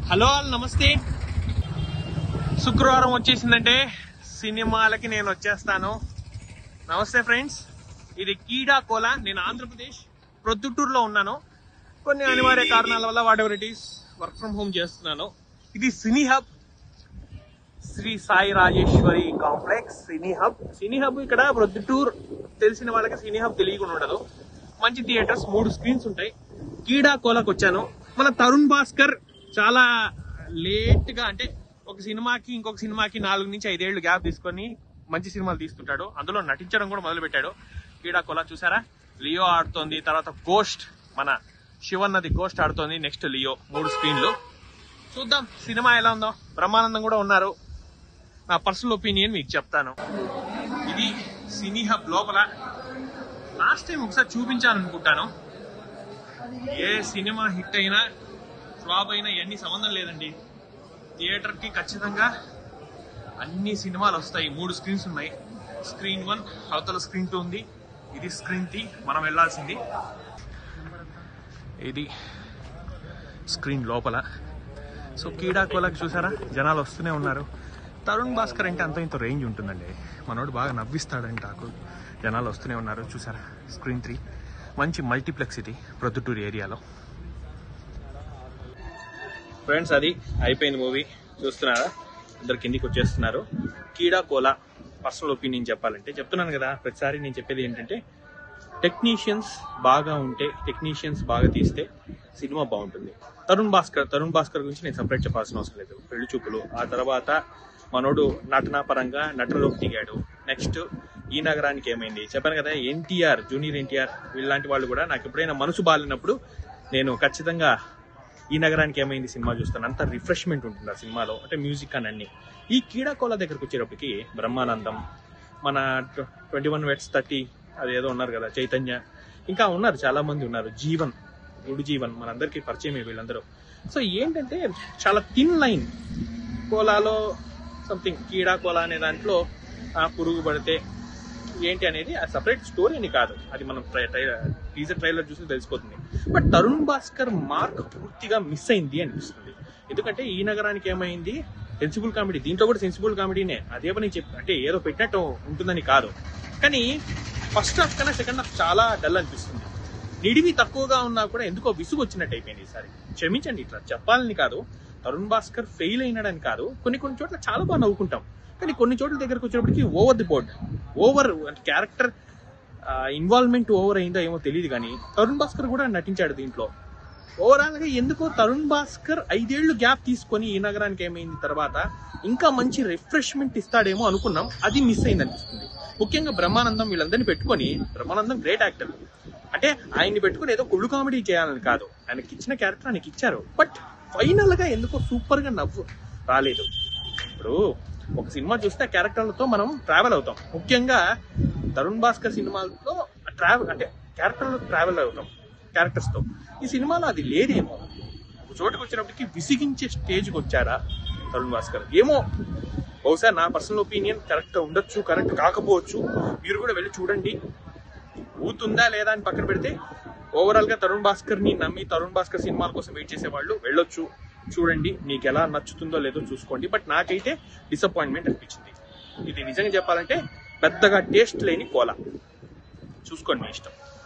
hello all నమస్తే శుక్రవారం వచ్చేసిందంటే సినిమాలకి నేను వచ్చేస్తాను నమస్తే ఫ్రెండ్స్ ఇది కీడా కోలా నేను ఆంధ్రప్రదేశ్ ప్రొద్దుటూరులో ఉన్నాను కొన్ని అనివార్య కారణాల వల్ల whatever it is work from home చేస్తున్నాను ఇది Cine Hub Sri Sai Rajeshwari complex Cine Hub Cine Hub ఇక్కడ ప్రొద్దుటూర్ తెలిసిన వాళ్ళకి సినీ హబ్ తెలియకుండా ఉండదు మంచి థియేటర్స్ మూడు స్క్రీన్స్ ఉంటాయి కీడా కోలాకి వచ్చాను మన తరుణ్ భాస్కర్ చాలా లేట్ గా అంటే ఒక సినిమాకి ఇంకొక సినిమాకి నాలుగు నుంచి ఐదేళ్లు గ్యాప్ తీసుకొని మంచి సినిమాలు తీస్తుంటాడు అందులో నటించడం కూడా మొదలు పెట్టాడు కీడా కోలా చూసారా లియో ఆడుతోంది తర్వాత గోస్ట్ మన శివన్నది గోస్ట్ ఆడుతోంది నెక్స్ట్ లియో మూడు స్క్రీన్లు చూద్దాం సినిమా ఎలా ఉందో బ్రహ్మానందం కూడా ఉన్నారు నా పర్సనల్ ఒపీనియన్ మీకు చెప్తాను ఇది సినీ హబ్ లోపల లాస్ట్ టైం ఒకసారి చూపించాను అనుకుంటాను ఏ సినిమా హిట్ అయినా ఫ్లాప్ అయినా ఇవన్నీ సంబంధం లేదండి థియేటర్ కి ఖచ్చితంగా అన్ని సినిమాలు వస్తాయి మూడు స్క్రీన్స్ ఉన్నాయి స్క్రీన్ వన్ అవతల స్క్రీన్ టూ ఉంది ఇది స్క్రీన్ త్రీ మనం వెళ్ళాల్సింది ఇది స్క్రీన్ లోపల సో కీడా కోలకి చూసారా జనాలు వస్తూనే ఉన్నారు తరుణ్ భాస్కర్ అంటే అంత ఇంత రేంజ్ ఉంటుందండి మనోడు బాగా నవ్విస్తాడంట నాకు జనాలు వస్తూనే ఉన్నారు చూసారా స్క్రీన్ త్రీ మంచి మల్టీప్లెక్సిటీ ప్రొద్దుటూరు ఏరియాలో ఫ్రెండ్స్ అది అయిపోయింది మూవీ చూస్తున్నారా అందరు కిందికి వచ్చేస్తున్నారు కీడా కోలా పర్సనల్ ఒపీనియన్ చెప్పాలంటే చెప్తున్నాను కదా ప్రతిసారి నేను చెప్పేది ఏంటంటే టెక్నీషియన్స్ బాగా ఉంటే టెక్నీషియన్స్ బాగా తీస్తే సినిమా బాగుంటుంది తరుణ్ భాస్కర్ తరుణ్ భాస్కర్ గురించి నేను సపరేట్ చెప్పాల్సిన అవసరం లేదు పెళ్లి చూపులు ఆ తర్వాత మనోడు నటనా పరంగా నటనలోకి దిగాడు నెక్స్ట్ ఈ నగరానికి ఏమైంది చెప్పాను కదా ఎన్టీఆర్ జూనియర్ ఎన్టీఆర్ వీళ్ళంటి వాళ్ళు కూడా నాకు ఎప్పుడైనా మనసు బాలినప్పుడు నేను ఖచ్చితంగా ఈ నగరానికి ఏమైంది సినిమా చూస్తాను అంత రిఫ్రెష్మెంట్ ఉంటుంది ఆ సినిమాలో అంటే మ్యూజిక్ అని అన్ని ఈ కీడాకోల దగ్గరకు వచ్చేటప్పటికి బ్రహ్మానందం మన ట్వంటీ వన్ వెట్స్ థర్టీ అదేదో ఉన్నారు కదా చైతన్య ఇంకా ఉన్నారు చాలా మంది ఉన్నారు జీవన్ గుడి జీవన్ మనందరికీ పరిచయమే వీళ్ళందరూ సో ఏంటంటే చాలా థిన్ లైన్ కోలాలో సంథింగ్ కీడా కోలా అనే దాంట్లో ఆ పురుగు పడితే ఏంటి అనేది ఆ సపరేట్ స్టోరీ అని కాదు అది మనం టీజర్ ట్రైలర్ చూసి తెలిసిపోతుంది బట్ తరుణ్ భాస్కర్ మార్క్ పూర్తిగా మిస్ అయింది అనిపిస్తుంది ఎందుకంటే ఈ నగరానికి ఏమైంది సెన్సిబుల్ కామెడీ దీంట్లో కూడా సెన్సిబుల్ కామెడీనే అదే పని చెప్పి అంటే ఏదో పెట్టినట్టు ఉంటుందని కాదు కానీ ఫస్ట్ హాఫ్ కన్నా సెకండ్ హాఫ్ చాలా డల్ అనిపిస్తుంది నిడివి తక్కువగా ఉన్నా కూడా ఎందుకో విసుగు వచ్చినట్టు అయిపోయింది ఈసారి క్షమించండి ఇట్లా చెప్పాలని కాదు తరుణ్ భాస్కర్ ఫెయిల్ అయినాడని కాదు కొన్ని కొన్ని చోట్ల చాలా బాగా నవ్వుకుంటాం కానీ కొన్ని చోట్ల దగ్గరకు వచ్చేటప్పటికి ఓవర్ ది బోర్డ్ ఓవర్ అంటే క్యారెక్టర్ ఇన్వాల్వ్మెంట్ ఓవర్ అయిందో ఏమో తెలియదు కానీ తరుణ్ భాస్కర్ కూడా నటించాడు దీంట్లో ఓవరాల్ గా ఎందుకో తరుణ్ భాస్కర్ ఐదేళ్లు గ్యాప్ తీసుకొని ఈ నగరానికి ఏమైంది తర్వాత ఇంకా మంచి రిఫ్రెష్మెంట్ ఇస్తాడేమో అనుకున్నాం అది మిస్ అయింది అనిపిస్తుంది ముఖ్యంగా బ్రహ్మానందం వీళ్ళందరినీ పెట్టుకొని బ్రహ్మానందం గ్రేట్ యాక్టర్ అంటే ఆయన్ని పెట్టుకుని ఏదో కుళ్ళు కామెడీ చేయాలని కాదు ఆయనకి ఇచ్చిన క్యారెక్టర్ ఆయనకి ఇచ్చారు బట్ ఫైనల్ గా ఎందుకో సూపర్ గా నవ్వు రాలేదు ఇప్పుడు ఒక సినిమా చూస్తే ఆ క్యారెక్టర్లతో మనం ట్రావెల్ అవుతాం ముఖ్యంగా తరుణ్ భాస్కర్ సినిమాలతో ట్రావెల్ అంటే క్యారెక్టర్లో ట్రావెల్ అవుతాం క్యారెక్టర్స్ తో ఈ సినిమాలో అది లేదేమో ఒక చోటుకు వచ్చినప్పటికి విసిగించే స్టేజ్కి వచ్చారా తరుణ్ భాస్కర్ ఏమో బహుశా నా పర్సనల్ ఒపీనియన్ కరెక్ట్ ఉండొచ్చు కరెక్ట్ కాకపోవచ్చు మీరు కూడా వెళ్ళి చూడండి ఊతుందా లేదా అని పక్కన పెడితే ఓవరాల్ గా తరుణ్ భాస్కర్ ని నమ్మి తరుణ్ భాస్కర్ సినిమాల కోసం వెయిట్ చేసే వాళ్ళు వెళ్ళొచ్చు చూడండి మీకు ఎలా నచ్చుతుందో లేదో చూసుకోండి బట్ నాకైతే డిసప్పాయింట్మెంట్ అనిపించింది ఇది నిజంగా చెప్పాలంటే పెద్దగా టేస్ట్ లేని కోలా చూసుకోండి మీ ఇష్టం